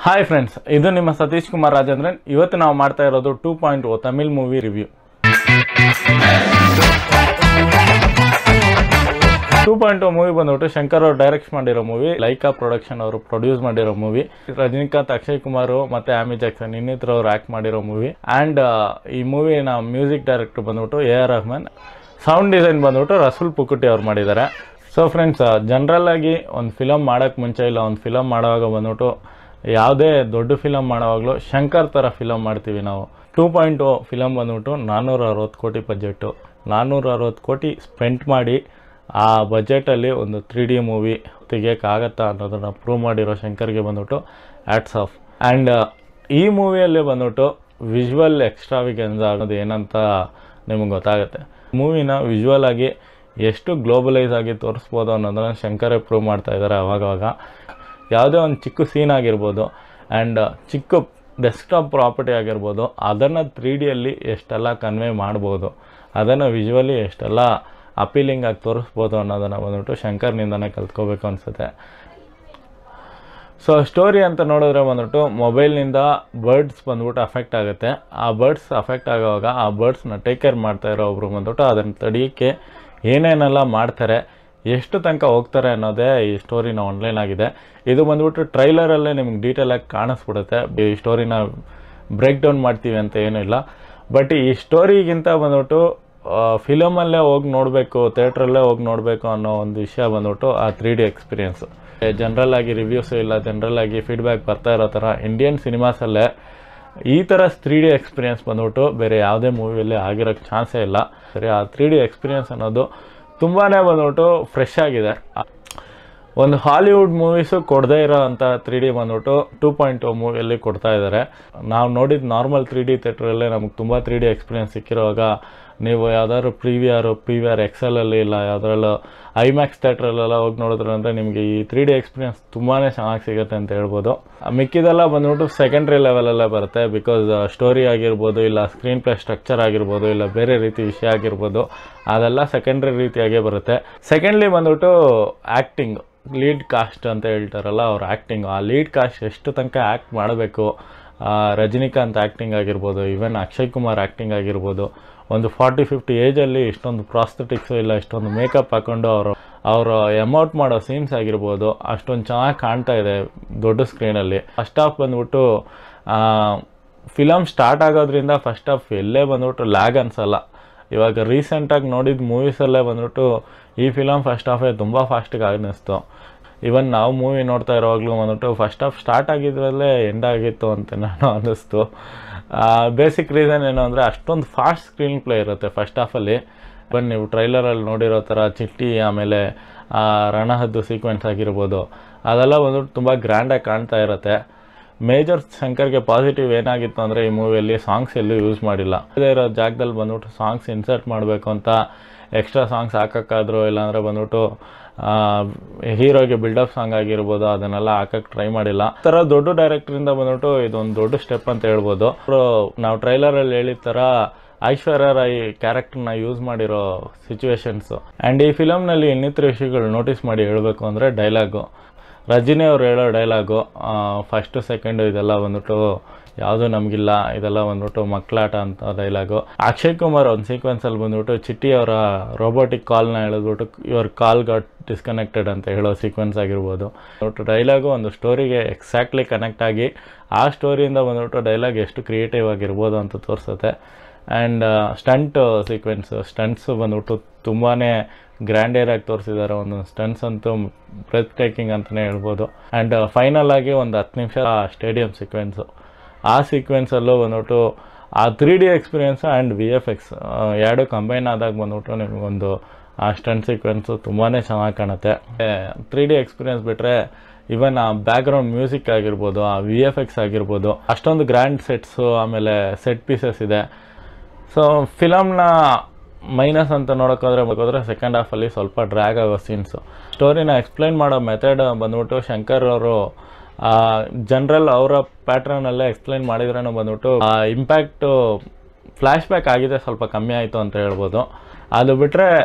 hi friends ಇದು ನಿಮ್ಮ ಸತೀಶ್ ಕುಮಾರ್ ರಾಜೇಂದ್ರನ್ ಇವತ್ತು ನಾವು ಮಾಡ್ತಾ ಇರೋದು two point O Tamil movie review two point O movie ಬಂದ್ಬಿಟ್ಟು ಶಂಕರ್ ಅವ್ರು ಡೈರೆಕ್ಟ್ ಮಾಡಿರೋ ಮೂವಿ ಲೈಕಾ ಪ್ರೊಡಕ್ಷನ್ ಅವರು ಪ್ರೊಡ್ಯೂಸ್ ಮಾಡಿರೋ ಮೂವಿ ರಜನಿಕಾಂತ್ ಅಕ್ಷಯ್ ಕುಮಾರ್ ಮತ್ತೆ ಆಮಿ ಜಾಕ್ಸನ್ ಇನ್ನಿತರ ಅವ್ರು ಆಕ್ಟ್ ಮಾಡಿರೋ ಮೂವಿ ಆ್ಯಂಡ್ ಈ ಮೂವಿನ ಮ್ಯೂಸಿಕ್ ಡೈರೆಕ್ಟರ್ ಬಂದ್ಬಿಟ್ಟು A R Rahman sound design ಬಂದ್ಬಿಟ್ಟು ರಸೂಲ್ ಪುಕುಟಿ ಅವ್ರು ಮಾಡಿದ್ದಾರೆ ಸೊ ಫ್ರೆಂಡ್ಸ್ ಜನರಲ್ ಆಗಿ ಒಂದು ಫಿಲಮ್ ಮಾಡೋಕ್ಕೆ ಮುಂಚೆ ಇಲ್ಲ ಒಂದು ಫಿಲಮ್ ಮಾಡುವಾಗ ಬಂದ್ಬಿಟ್ಟು ಯಾವುದೇ ದೊಡ್ಡ ಫಿಲಮ್ ಮಾಡೋವಾಗಲೂ ಶಂಕರ್ ಥರ ಫಿಲಮ್ ಮಾಡ್ತೀವಿ ನಾವು ಟೂ ಪಾಯಿಂಟ್ ಓ ಫಿಲಮ್ ಬಂದ್ಬಿಟ್ಟು ನಾನ್ನೂರ ಅರವತ್ತು ಕೋಟಿ ಬಜೆಟು ನಾನ್ನೂರ ಅರವತ್ತು ಕೋಟಿ ಸ್ಪೆಂಟ್ ಮಾಡಿ ಆ ಬಜೆಟಲ್ಲಿ ಒಂದು ತ್ರೀ ಡಿ ಮೂವಿ ತೆಗಿಯೋಕ್ಕಾಗತ್ತಾ ಅನ್ನೋದನ್ನು ಪ್ರೂವ್ ಮಾಡಿರೋ ಶಂಕರ್ಗೆ ಬಂದ್ಬಿಟ್ಟು ಆ್ಯಟ್ಸ್ ಆಫ್ ಆ್ಯಂಡ್ ಈ ಮೂವಿಯಲ್ಲಿ ಬಂದ್ಬಿಟ್ಟು ವಿಜುವಲ್ ಎಕ್ಸ್ಟ್ರಾವಿಗೆನ್ಸ್ ಅನ್ನೋದು ಏನಂತ ನಿಮಗೆ ಗೊತ್ತಾಗುತ್ತೆ ಮೂವಿನ ವಿಜುವಲ್ ಆಗಿ ಎಷ್ಟು ಗ್ಲೋಬಲೈಸ್ ಆಗಿ ತೋರಿಸ್ಬೋದು ಅನ್ನೋದನ್ನು ಶಂಕರೇ ಪ್ರೂವ್ ಮಾಡ್ತಾ ಇದ್ದಾರೆ ಅವಾಗವಾಗ ಯಾವುದೇ ಒಂದು ಚಿಕ್ಕ ಸೀನ್ ಆಗಿರ್ಬೋದು ಆ್ಯಂಡ್ ಚಿಕ್ಕ ಡೆಸ್ಕ್ಟಾಪ್ ಪ್ರಾಪರ್ಟಿ ಆಗಿರ್ಬೋದು ಅದನ್ನು ತ್ರೀ ಡಿಯಲ್ಲಿ ಎಷ್ಟೆಲ್ಲ ಕನ್ವೆ ಮಾಡ್ಬೋದು ಅದನ್ನು ವಿಜುವಲಿ ಎಷ್ಟೆಲ್ಲ ಅಪೀಲಿಂಗ್ ಆಗಿ ತೋರಿಸ್ಬೋದು ಅನ್ನೋದನ್ನು ಬಂದ್ಬಿಟ್ಟು ಶಂಕರ್ನಿಂದನೇ ಕಲ್ತ್ಕೋಬೇಕು ಅನಿಸುತ್ತೆ ಸೊ ಸ್ಟೋರಿ ಅಂತ ನೋಡಿದ್ರೆ ಬಂದ್ಬಿಟ್ಟು ಮೊಬೈಲ್ನಿಂದ ಬರ್ಡ್ಸ್ ಬಂದ್ಬಿಟ್ಟು ಅಫೆಕ್ಟ್ ಆಗುತ್ತೆ ಆ ಬರ್ಡ್ಸ್ ಅಫೆಕ್ಟ್ ಆಗೋವಾಗ ಆ ಬರ್ಡ್ಸ್ನ ಟೇಕ್ ಕೇರ್ ಮಾಡ್ತಾ ಇರೋ ಒಬ್ರು ಬಂದ್ಬಿಟ್ಟು ಅದನ್ನು ತಡೆಯೋಕ್ಕೆ ಏನೇನೆಲ್ಲ ಮಾಡ್ತಾರೆ ಎಷ್ಟು ತನಕ ಹೋಗ್ತಾರೆ ಅನ್ನೋದೇ ಈ ಸ್ಟೋರಿನ ಆನ್ಲೈನ್ ಆಗಿದೆ ಇದು ಬಂದ್ಬಿಟ್ಟು ಟ್ರೈಲರಲ್ಲೇ ನಿಮ್ಗೆ ಡೀಟೇಲಾಗಿ ಕಾಣಿಸ್ಬಿಡುತ್ತೆ ಈ ಸ್ಟೋರಿನ ಬ್ರೇಕ್ ಡೌನ್ ಮಾಡ್ತೀವಿ ಅಂತ ಏನೂ ಇಲ್ಲ ಬಟ್ ಈ ಸ್ಟೋರಿಗಿಂತ ಬಂದ್ಬಿಟ್ಟು ಫಿಲಮಲ್ಲೇ ಹೋಗಿ ನೋಡಬೇಕು ಥಿಯೇಟ್ರಲ್ಲೇ ಹೋಗಿ ನೋಡಬೇಕು ಅನ್ನೋ ಒಂದು ವಿಷಯ ಬಂದ್ಬಿಟ್ಟು ಆ ತ್ರೀ ಡಿ ಎಕ್ಸ್ಪೀರಿಯೆನ್ಸು ಜನರಲ್ ಆಗಿ ರಿವ್ಯೂಸು ಇಲ್ಲ ಜನರಲ್ ಆಗಿ ಫೀಡ್ಬ್ಯಾಕ್ ಬರ್ತಾ ಇರೋ ಥರ ಇಂಡಿಯನ್ ಸಿನಿಮಾಸಲ್ಲೇ ಈ ಥರ ತ್ರೀ ಡಿ ಎಕ್ಸ್ಪೀರಿಯೆನ್ಸ್ ಬಂದ್ಬಿಟ್ಟು ಬೇರೆ ಯಾವುದೇ ಮೂವಿಯಲ್ಲಿ ಆಗಿರೋಕ್ಕೆ ಚಾನ್ಸೇ ಇಲ್ಲ ಸರಿ ಆ ತ್ರೀ ಡಿ ಎಕ್ಸ್ಪೀರಿಯೆನ್ಸ್ ಅನ್ನೋದು ತುಂಬಾ ಬಂದ್ಬಿಟ್ಟು ಫ್ರೆಶ್ ಆಗಿದೆ ಒಂದು ಹಾಲಿವುಡ್ ಮೂವೀಸು ಕೊಡದೇ ಇರೋ ಅಂಥ ತ್ರೀ ಡಿ ಬಂದ್ಬಿಟ್ಟು ಟೂ ಪಾಯಿಂಟ್ ಟು ಮೂವಿಯಲ್ಲಿ ಕೊಡ್ತಾ ಇದ್ದಾರೆ ನಾವು ನೋಡಿದ ನಾರ್ಮಲ್ ತ್ರೀ ಡಿ ಥಿಯೇಟ್ರಲ್ಲೇ ನಮಗೆ ತುಂಬ ತ್ರೀ ಡಿ ಎಕ್ಸ್ಪೀರಿಯೆನ್ಸ್ ಸಿಕ್ಕಿರುವಾಗ ನೀವು ಯಾವ್ದಾದ್ರು P V R P V R ಎಕ್ಸೆಲಲ್ಲಿ ಇಲ್ಲ ಯಾವುದ್ರಲ್ಲೂ ಐಮ್ಯಾಕ್ಸ್ ಥಿಯೇಟ್ರಲ್ಲೆಲ್ಲ ಹೋಗಿ ನೋಡಿದ್ರೆ ಅಂದರೆ ನಿಮಗೆ ಈ ತ್ರೀ ಡಿ ಎಕ್ಸ್ಪೀರಿಯೆನ್ಸ್ ತುಂಬಾ ಚೆನ್ನಾಗಿ ಸಿಗುತ್ತೆ ಅಂತ ಹೇಳ್ಬೋದು ಮಿಕ್ಕಿದೆಲ್ಲ ಬಂದ್ಬಿಟ್ಟು ಸೆಕೆಂಡ್ರಿ ಲೆವೆಲಲ್ಲೇ ಬರುತ್ತೆ ಬಿಕಾಸ್ ಸ್ಟೋರಿ ಆಗಿರ್ಬೋದು ಇಲ್ಲ ಸ್ಕ್ರೀನ್ ಪ್ಲೇ ಸ್ಟ್ರಕ್ಚರ್ ಆಗಿರ್ಬೋದು ಇಲ್ಲ ಬೇರೆ ರೀತಿ ವಿಷಯ ಆಗಿರ್ಬೋದು ಅದೆಲ್ಲ ಸೆಕೆಂಡ್ರಿ ರೀತಿಯಾಗೇ ಬರುತ್ತೆ ಸೆಕೆಂಡ್ಲಿ ಬಂದ್ಬಿಟ್ಟು ಆ್ಯಕ್ಟಿಂಗ್ ಲೀಡ್ ಕಾಸ್ಟ್ ಅಂತ ಹೇಳ್ತಾರಲ್ಲ ಅವ್ರ ಆ್ಯಕ್ಟಿಂಗ್ ಆ ಲೀಡ್ ಕಾಸ್ಟ್ ಎಷ್ಟು ತನಕ ಆ್ಯಕ್ಟ್ ಮಾಡಬೇಕು ರಜನಿಕಾಂತ್ ಆ್ಯಕ್ಟಿಂಗ್ ಆಗಿರ್ಬೋದು ಈವನ್ ಅಕ್ಷಯ್ ಕುಮಾರ್ ಆ್ಯಕ್ಟಿಂಗ್ ಆಗಿರ್ಬೋದು ಒಂದು ಫಾರ್ಟಿ ಫಿಫ್ಟಿ ಏಜಲ್ಲಿ ಇಷ್ಟೊಂದು ಪ್ರಾಸ್ಥೆಟಿಕ್ಸು ಇಲ್ಲ ಇಷ್ಟೊಂದು ಮೇಕಪ್ ಹಾಕ್ಕೊಂಡು ಅವರು ಅವರು ಎಮೌಟ್ ಮಾಡೋ ಸೀನ್ಸ್ ಆಗಿರ್ಬೋದು ಅಷ್ಟೊಂದು ಚೆನ್ನಾಗಿ ಕಾಣ್ತಾ ಇದೆ ದೊಡ್ಡ ಸ್ಕ್ರೀನಲ್ಲಿ ಫಸ್ಟ್ ಹಾಫ್ ಬಂದ್ಬಿಟ್ಟು ಫಿಲಮ್ ಸ್ಟಾರ್ಟ್ ಆಗೋದ್ರಿಂದ ಫಸ್ಟ್ ಹಾಫ್ ಎಲ್ಲೇ ಬಂದ್ಬಿಟ್ಟು ಲ್ಯಾಗ್ ಅನ್ಸಲ್ಲ ಇವಾಗ ರೀಸೆಂಟಾಗಿ ನೋಡಿದ ಮೂವೀಸಲ್ಲೇ ಬಂದ್ಬಿಟ್ಟು ಈ ಫಿಲಮ್ ಫಸ್ಟ್ ಹಾಫೇ ತುಂಬ ಫಾಸ್ಟಿಗೆ ಅನ್ನಿಸ್ತು ಇವನ್ ನಾವು ಮೂವಿ ನೋಡ್ತಾ ಇರೋವಾಗಲೂ ಬಂದ್ಬಿಟ್ಟು ಫಸ್ಟ್ ಹಾಫ್ ಸ್ಟಾರ್ಟ್ ಆಗಿದ್ರಲ್ಲೇ ಎಂಡ್ ಆಗಿತ್ತು ಅಂತ ನಾನು ಅನ್ನಿಸ್ತು ಬೇಸಿಕ್ ರೀಸನ್ ಏನು ಅಂದರೆ ಅಷ್ಟೊಂದು ಫಾಸ್ಟ್ ಸ್ಕ್ರೀನ್ ಪ್ಲೇ ಇರುತ್ತೆ ಫಸ್ಟ್ ಹಾಫಲ್ಲಿ ಬಟ್ ನೀವು ಟ್ರೈಲರಲ್ಲಿ ನೋಡಿರೋ ಥರ ಚಿಟ್ಟಿ ಆಮೇಲೆ ರಣಹದ್ದು ಸೀಕ್ವೆನ್ಸ್ ಆಗಿರ್ಬೋದು ಅದೆಲ್ಲ ಬಂದ್ಬಿಟ್ಟು ತುಂಬ ಗ್ರ್ಯಾಂಡಾಗಿ ಕಾಣ್ತಾ ಇರುತ್ತೆ ಮೇಜರ್ ಶಂಕರ್ಗೆ ಪಾಸಿಟಿವ್ ಏನಾಗಿತ್ತು ಅಂದರೆ ಈ ಮೂವಿಯಲ್ಲಿ ಸಾಂಗ್ಸ್ ಎಲ್ಲೂ ಯೂಸ್ ಮಾಡಿಲ್ಲ ಅದೇ ಇರೋ ಜಾಗದಲ್ಲಿ ಬಂದ್ಬಿಟ್ಟು ಸಾಂಗ್ಸ್ ಇನ್ಸರ್ಟ್ ಮಾಡಬೇಕು ಅಂತ ಎಕ್ಸ್ಟ್ರಾ ಸಾಂಗ್ಸ್ ಹಾಕೋಕ್ಕಾದ್ರು ಇಲ್ಲಾಂದರೆ ಬಂದ್ಬಿಟ್ಟು ಹೀರೋಗೆ ಬಿಲ್ಡಪ್ ಸಾಂಗ್ ಆಗಿರ್ಬೋದು ಅದನ್ನೆಲ್ಲ ಹಾಕಕ್ಕೆ ಟ್ರೈ ಮಾಡಿಲ್ಲ ಈ ಥರ ದೊಡ್ಡ ಡೈರೆಕ್ಟ್ರಿಂದ ಬಂದ್ಬಿಟ್ಟು ಇದೊಂದು ದೊಡ್ಡ ಸ್ಟೆಪ್ ಅಂತ ಹೇಳ್ಬೋದು ಅವರು ನಾವು ಟ್ರೈಲರಲ್ಲಿ ಹೇಳಿದ ಥರ ಐಶ್ವರ್ಯ ರಾಯ್ ಕ್ಯಾರೆಕ್ಟರ್ನ ಯೂಸ್ ಮಾಡಿರೋ ಸಿಚುವೇಶನ್ಸು ಆ್ಯಂಡ್ ಈ ಫಿಲಮ್ನಲ್ಲಿ ಇನ್ನಿತರ ವಿಷಯಗಳು ನೋಟಿಸ್ ಮಾಡಿ ಹೇಳಬೇಕು ಅಂದರೆ ಡೈಲಾಗು ರಜನಿ ಅವ್ರು ಹೇಳೋ ಡೈಲಾಗು ಫಸ್ಟು ಸೆಕೆಂಡು ಇದೆಲ್ಲ ಬಂದ್ಬಿಟ್ಟು ಯಾವುದು ನಮಗಿಲ್ಲ ಇದೆಲ್ಲ ಬಂದ್ಬಿಟ್ಟು ಮಕ್ಕಳಾಟ ಅಂತ ಡೈಲಾಗು ಅಕ್ಷಯ್ ಕುಮಾರ್ ಒಂದು ಸೀಕ್ವೆನ್ಸಲ್ಲಿ ಬಂದ್ಬಿಟ್ಟು ಚಿಟ್ಟಿ ಅವರ ರೋಬೋಟಿಕ್ ಕಾಲ್ನ ಹೇಳಿದ್ಬಿಟ್ಟು ಇವ್ರ ಕಾಲ್ ಗಾಟ್ ಡಿಸ್ಕನೆಕ್ಟೆಡ್ ಅಂತ ಹೇಳೋ ಸೀಕ್ವೆನ್ಸ್ ಆಗಿರ್ಬೋದು ಬಂದ್ಬಿಟ್ಟು ಡೈಲಾಗು ಒಂದು ಸ್ಟೋರಿಗೆ ಎಕ್ಸಾಕ್ಟ್ಲಿ ಕನೆಕ್ಟ್ ಆಗಿ ಆ ಸ್ಟೋರಿಯಿಂದ ಬಂದ್ಬಿಟ್ಟು ಡೈಲಾಗ್ ಎಷ್ಟು ಕ್ರಿಯೇಟಿವ್ ಆಗಿರ್ಬೋದು ಅಂತ ತೋರಿಸುತ್ತೆ ಆ್ಯಂಡ್ ಸ್ಟಂಟ್ ಸೀಕ್ವೆನ್ಸು ಸ್ಟಂಟ್ಸು ಬಂದ್ಬಿಟ್ಟು ತುಂಬಾ ಗ್ರ್ಯಾಂಡಿಯರ್ ಆಗಿ ತೋರಿಸಿದ್ದಾರೆ ಒಂದು ಸ್ಟಂಟ್ಸ್ ಅಂತೂ ಬ್ರೆತ್ ಟೇಕಿಂಗ್ ಅಂತಲೇ ಹೇಳ್ಬೋದು ಆ್ಯಂಡ್ ಫೈನಲ್ ಆಗಿ ಒಂದು ಹತ್ತು ನಿಮಿಷ ಸ್ಟೇಡಿಯಂ ಸೀಕ್ವೆನ್ಸು ಆ ಸೀಕ್ವೆನ್ಸಲ್ಲೂ ಬಂದ್ಬಿಟ್ಟು ಆ three D experience and V F X ಎರಡು ಕಂಬೈನ್ ಆದಾಗ ಬಂದ್ಬಿಟ್ಟು ನಿಮಗೊಂದು ಆ ಸ್ಟಂಟ್ ಸೀಕ್ವೆನ್ಸು ತುಂಬಾ ಚೆನ್ನಾಗಿ ಕಾಣುತ್ತೆ ತ್ರೀ ಡಿ ಎಕ್ಸ್ಪೀರಿಯೆನ್ಸ್ ಬಿಟ್ಟರೆ ಇವನ್ ಆ ಬ್ಯಾಕ್ಗ್ರೌಂಡ್ ಮ್ಯೂಸಿಕ್ ಆಗಿರ್ಬೋದು ಆ ವಿ ಎಫ್ ಎಕ್ಸ್ ಆಗಿರ್ಬೋದು ಅಷ್ಟೊಂದು ಗ್ರ್ಯಾಂಡ್ ಸೆಟ್ಸು ಆಮೇಲೆ ಸೆಟ್ ಪೀಸಸ್ ಇದೆ ಸೊ ಫಿಲಮ್ನ ಮೈನಸ್ ಅಂತ ನೋಡೋಕ್ಕೋದ್ರೆ ಹೋದ್ರೆ ಸೆಕೆಂಡ್ ಹಾಫಲ್ಲಿ ಸ್ವಲ್ಪ ಡ್ರ್ಯಾಗ್ ಆಗೋ ಸೀನ್ಸು ಸ್ಟೋರಿನ ಎಕ್ಸ್ಪ್ಲೈನ್ ಮಾಡೋ ಮೆಥಡ್ ಬಂದ್ಬಿಟ್ಟು ಶಂಕರ್ ಅವರು ಜನ್ರಲ್ ಅವರ ಪ್ಯಾಟ್ರನಲ್ಲೇ ಎಕ್ಸ್ಪ್ಲೈನ್ ಮಾಡಿದ್ರೇನೋ ಬಂದ್ಬಿಟ್ಟು ಇಂಪ್ಯಾಕ್ಟು ಫ್ಲ್ಯಾಶ್ ಬ್ಯಾಕ್ ಆಗಿದೆ ಸ್ವಲ್ಪ ಕಮ್ಮಿ ಆಯಿತು ಅಂತ ಹೇಳ್ಬೋದು ಅದು ಬಿಟ್ಟರೆ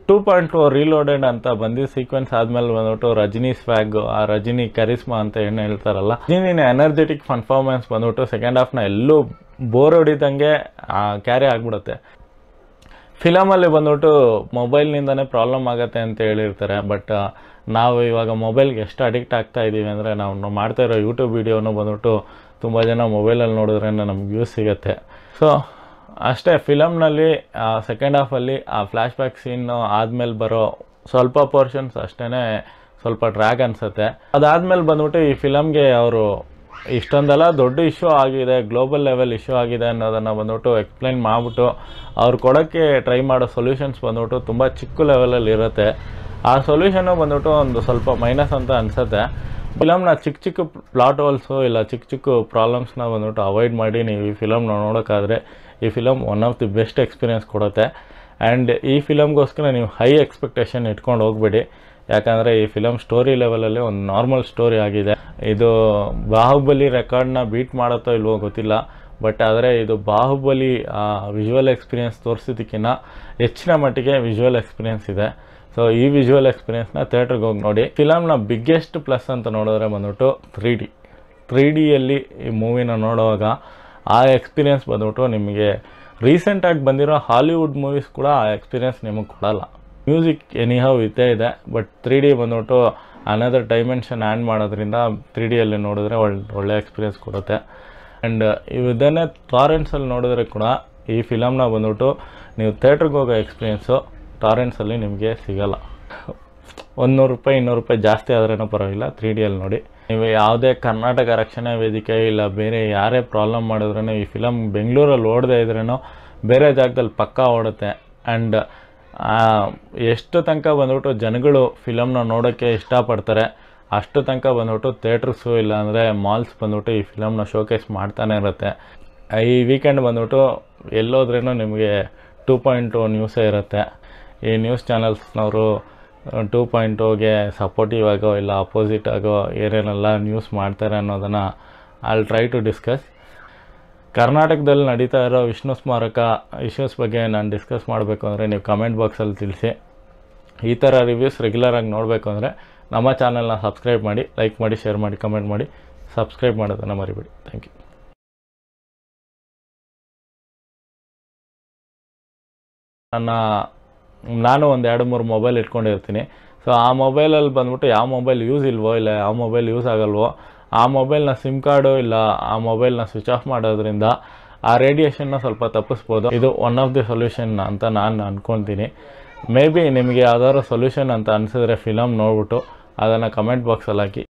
ಟೂ ಪಾಯಿಂಟ್ ಟು ರೀಲೋಡೆಡ್ ಅಂತ ಬಂದಿದ್ದ ಸೀಕ್ವೆನ್ಸ್ ಆದಮೇಲೆ ಬಂದ್ಬಿಟ್ಟು ರಜನಿ ಸ್ವ್ಯಾಗ್ ಆ ರಜನಿ ಕರಿಸ್ಮಾ ಅಂತ ಏನು ಹೇಳ್ತಾರಲ್ಲ ರಜನಿನ ಎನರ್ಜೆಟಿಕ್ ಪರ್ಫಾರ್ಮೆನ್ಸ್ ಬಂದ್ಬಿಟ್ಟು ಸೆಕೆಂಡ್ ಹಾಫ್ನ ಎಲ್ಲೂ ಬೋರ್ ಹೊಡಿದಂಗೆ ಕ್ಯಾರಿ ಆಗಿಬಿಡುತ್ತೆ ಫಿಲಮಲ್ಲಿ ಬಂದ್ಬಿಟ್ಟು ಮೊಬೈಲ್ನಿಂದನೇ ಪ್ರಾಬ್ಲಮ್ ಆಗುತ್ತೆ ಅಂತ ಹೇಳಿರ್ತಾರೆ ಬಟ್ ನಾವು ಇವಾಗ ಮೊಬೈಲ್ಗೆ ಎಷ್ಟು ಅಡಿಕ್ಟ್ ಆಗ್ತಾ ಇದ್ದೀವಿ ಅಂದರೆ ನಾವು ನಾವು ಮಾಡ್ತಾ ಇರೋ ಯೂಟ್ಯೂಬ್ ವೀಡಿಯೋನು ಬಂದ್ಬಿಟ್ಟು ತುಂಬ ಜನ ಮೊಬೈಲಲ್ಲಿ ನೋಡಿದ್ರೆ ನಮ್ಗೆ ವ್ಯೂಸ್ ಸಿಗುತ್ತೆ ಸೊ ಅಷ್ಟೇ ಫಿಲಮ್ನಲ್ಲಿ ಸೆಕೆಂಡ್ ಹಾಫಲ್ಲಿ ಆ ಫ್ಲ್ಯಾಶ್ ಬ್ಯಾಕ್ ಸೀನ್ ಆದಮೇಲೆ ಬರೋ ಸ್ವಲ್ಪ ಪೋರ್ಷನ್ಸ್ ಅಷ್ಟೇ ಸ್ವಲ್ಪ ಡ್ರ್ಯಾಗ್ ಅನಿಸುತ್ತೆ ಅದಾದಮೇಲೆ ಬಂದ್ಬಿಟ್ಟು ಈ ಫಿಲಮ್ಗೆ ಅವರು ಇಷ್ಟೊಂದೆಲ್ಲ ದೊಡ್ಡ ಇಶ್ಯೂ ಆಗಿದೆ ಗ್ಲೋಬಲ್ ಲೆವೆಲ್ ಇಶ್ಯೂ ಆಗಿದೆ ಅನ್ನೋದನ್ನು ಬಂದ್ಬಿಟ್ಟು ಎಕ್ಸ್ಪ್ಲೈನ್ ಮಾಡಿಬಿಟ್ಟು ಅವ್ರು ಕೊಡೋಕ್ಕೆ ಟ್ರೈ ಮಾಡೋ ಸೊಲ್ಯೂಷನ್ಸ್ ಬಂದ್ಬಿಟ್ಟು ತುಂಬ ಚಿಕ್ಕ ಲೆವೆಲಲ್ಲಿ ಇರುತ್ತೆ ಆ ಸೊಲ್ಯೂಷನ್ನು ಬಂದ್ಬಿಟ್ಟು ಒಂದು ಸ್ವಲ್ಪ ಮೈನಸ್ ಅಂತ ಅನಿಸುತ್ತೆ ಫಿಲಮ್ನ ಚಿಕ್ಕ ಚಿಕ್ಕ ಪ್ಲಾಟ್ ಹೋಲ್ಸು ಇಲ್ಲ ಚಿಕ್ಕ ಚಿಕ್ಕ ಪ್ರಾಬ್ಲಮ್ಸ್ನ ಬಂದ್ಬಿಟ್ಟು ಅವಾಯ್ಡ್ ಮಾಡಿ ನೀವು ಈ ಫಿಲಮ್ನ ನೋಡೋಕ್ಕಾದ್ರೆ ಈ film one of the best experience ಕೊಡುತ್ತೆ ಆ್ಯಂಡ್ ಈ ಫಿಲಮ್ಗೋಸ್ಕರ ನೀವು ಹೈ ಎಕ್ಸ್ಪೆಕ್ಟೇಷನ್ ಇಟ್ಕೊಂಡು ಹೋಗಬೇಡಿ ಯಾಕಂದರೆ ಈ ಫಿಲಮ್ ಸ್ಟೋರಿ ಲೆವೆಲಲ್ಲಿ ಒಂದು ನಾರ್ಮಲ್ ಸ್ಟೋರಿ ಆಗಿದೆ ಇದು ಬಾಹುಬಲಿ ರೆಕಾರ್ಡ್ನ ಬೀಟ್ ಮಾಡುತ್ತೋ ಇಲ್ವೋ ಗೊತ್ತಿಲ್ಲ ಬಟ್ ಆದರೆ ಇದು ಬಾಹುಬಲಿ ವಿಜುವಲ್ ಎಕ್ಸ್ಪೀರಿಯನ್ಸ್ ತೋರಿಸಿದ್ದಕ್ಕಿಂತ ಹೆಚ್ಚಿನ ಮಟ್ಟಿಗೆ ವಿಜುವಲ್ ಎಕ್ಸ್ಪೀರಿಯನ್ಸ್ ಇದೆ ಸೊ ಈ ವಿಜುವಲ್ ಎಕ್ಸ್ಪೀರಿಯನ್ಸ್ನ ಥಿಯೇಟ್ರಿಗೆ ಹೋಗಿ ನೋಡಿ ಫಿಲಮ್ನ ಬಿಗ್ಗೆಸ್ಟ್ ಪ್ಲಸ್ ಅಂತ ನೋಡಿದ್ರೆ ಬಂದ್ಬಿಟ್ಟು ತ್ರೀ ಡಿ ತ್ರೀ ಡಿಯಲ್ಲಿ ಈ ಮೂವಿನ ನೋಡುವಾಗ ಆ ಎಕ್ಸ್ಪೀರಿಯನ್ಸ್ ಬಂದ್ಬಿಟ್ಟು ನಿಮಗೆ ರೀಸೆಂಟಾಗಿ ಬಂದಿರೋ ಹಾಲಿವುಡ್ ಮೂವೀಸ್ ಕೂಡ ಆ ಎಕ್ಸ್ಪೀರಿಯನ್ಸ್ ನಿಮಗೆ ಕೊಡಲ್ಲ ಮ್ಯೂಸಿಕ್ ಎನಿಹೌ ಇದ್ದೇ ಇದೆ ಬಟ್ ತ್ರೀ ಡಿ ಬಂದ್ಬಿಟ್ಟು ಅನದರ್ ಡೈಮೆನ್ಷನ್ ಆ್ಯಡ್ ಮಾಡೋದ್ರಿಂದ ತ್ರೀ ಡಿಯಲ್ಲಿ ನೋಡಿದ್ರೆ ಒಳ್ಳೆ ಒಳ್ಳೆ ಎಕ್ಸ್ಪೀರಿಯನ್ಸ್ ಕೊಡುತ್ತೆ ಆ್ಯಂಡ್ ಇದನ್ನೇ ಟಾರೆಂಟ್ಸಲ್ಲಿ ನೋಡಿದ್ರೆ ಕೂಡ ಈ ಫಿಲಮ್ನ ಬಂದ್ಬಿಟ್ಟು ನೀವು ಥಿಯೇಟ್ರಿಗೆ ಹೋಗೋ ಎಕ್ಸ್ಪೀರಿಯೆನ್ಸು ಟಾರೆಂಟ್ಸಲ್ಲಿ ನಿಮಗೆ ಸಿಗಲ್ಲ ಒಂದು ನೂರು ರೂಪಾಯಿ ಇನ್ನೂರು ರೂಪಾಯಿ ಜಾಸ್ತಿ ಆದ್ರೇನೂ ಪರವಾಗಿಲ್ಲ ತ್ರೀ ಡಿಯಲ್ಲಿ ನೋಡಿ ನೀವು ಯಾವುದೇ ಕರ್ನಾಟಕ ರಕ್ಷಣಾ ವೇದಿಕೆ ಇಲ್ಲ ಬೇರೆ ಯಾರೇ ಪ್ರಾಬ್ಲಮ್ ಮಾಡಿದ್ರೂ ಈ ಫಿಲಮ್ ಬೆಂಗಳೂರಲ್ಲಿ ಓಡದೇ ಇದ್ರೇನೋ ಬೇರೆ ಜಾಗದಲ್ಲಿ ಪಕ್ಕಾ ಓಡುತ್ತೆ ಆ್ಯಂಡ್ ಎಷ್ಟು ತನಕ ಬಂದ್ಬಿಟ್ಟು ಜನಗಳು ಫಿಲಮ್ನ ನೋಡೋಕ್ಕೆ ಇಷ್ಟಪಡ್ತಾರೆ ಅಷ್ಟು ತನಕ ಬಂದ್ಬಿಟ್ಟು ಥಿಯೇಟ್ರಸ್ಸು ಇಲ್ಲಾಂದರೆ ಮಾಲ್ಸ್ ಬಂದ್ಬಿಟ್ಟು ಈ ಫಿಲಮ್ನ ಶೋಕೇಸ್ ಮಾಡ್ತಾನೆ ಇರುತ್ತೆ ಈ ವೀಕೆಂಡ್ ಬಂದ್ಬಿಟ್ಟು ಎಲ್ಲೋದ್ರೂ ನಿಮಗೆ ಟೂ ಪಾಯಿಂಟ್ ಟು ನ್ಯೂಸೇ ಇರುತ್ತೆ ಈ ನ್ಯೂಸ್ ಚಾನಲ್ಸ್ನವರು ಟೂ ಪಾಯಿಂಟ್ ಟೂಗೆ ಸಪೋರ್ಟಿವ್ ಆಗೋ ಇಲ್ಲ ಅಪೋಸಿಟ್ ಆಗೋ ಏನೇನೆಲ್ಲ ನ್ಯೂಸ್ ಮಾಡ್ತಾರೆ ಅನ್ನೋದನ್ನು ಐಲ್ ಟ್ರೈ ಟು ಡಿಸ್ಕಸ್ ಕರ್ನಾಟಕದಲ್ಲಿ ನಡೀತಾ ಇರೋ ವಿಷ್ಣು ಸ್ಮಾರಕ ಇಶ್ಯೂಸ್ ಬಗ್ಗೆ ನಾನು ಡಿಸ್ಕಸ್ ಮಾಡಬೇಕು ಅಂದರೆ ನೀವು ಕಮೆಂಟ್ ಬಾಕ್ಸಲ್ಲಿ ತಿಳಿಸಿ ಈ ಥರ ರಿವ್ಯೂಸ್ ರೆಗ್ಯುಲರಾಗಿ ನೋಡಬೇಕು ಅಂದರೆ ನಮ್ಮ ಚಾನಲ್ನ ಸಬ್ಸ್ಕ್ರೈಬ್ ಮಾಡಿ ಲೈಕ್ ಮಾಡಿ ಶೇರ್ ಮಾಡಿ ಕಮೆಂಟ್ ಮಾಡಿ ಸಬ್ಸ್ಕ್ರೈಬ್ ಮಾಡೋದನ್ನು ಮರಿಬೇಡಿ ಥ್ಯಾಂಕ್ ಯು ನನ್ನ ನಾನು ಒಂದು ಎರಡು ಮೂರು ಮೊಬೈಲ್ ಇಟ್ಕೊಂಡಿರ್ತೀನಿ ಸೊ ಆ ಮೊಬೈಲಲ್ಲಿ ಬಂದ್ಬಿಟ್ಟು ಯಾವ ಮೊಬೈಲ್ ಯೂಸ್ ಇಲ್ವೋ ಇಲ್ಲ ಯಾವ ಮೊಬೈಲ್ ಯೂಸ್ ಆಗಲ್ವೋ ಆ ಮೊಬೈಲ್ನ ಸಿಮ್ ಕಾರ್ಡು ಇಲ್ಲ ಆ ಮೊಬೈಲ್ನ ಸ್ವಿಚ್ ಆಫ್ ಮಾಡೋದ್ರಿಂದ ಆ ರೇಡಿಯೇಷನ್ನ ಸ್ವಲ್ಪ ತಪ್ಪಿಸ್ಬೋದು ಇದು ಒನ್ ಆಫ್ ದಿ ಸೊಲ್ಯೂಷನ್ ಅಂತ ನಾನು ಅಂದ್ಕೊತೀನಿ ಮೇ ಬಿ ನಿಮಗೆ ಯಾವ್ದಾದ್ರು ಸೊಲ್ಯೂಷನ್ ಅಂತ ಅನಿಸಿದ್ರೆ ಫಿಲಮ್ ನೋಡ್ಬಿಟ್ಟು ಅದನ್ನು ಕಮೆಂಟ್ ಬಾಕ್ಸಲ್ಲಿ ಹಾಕಿ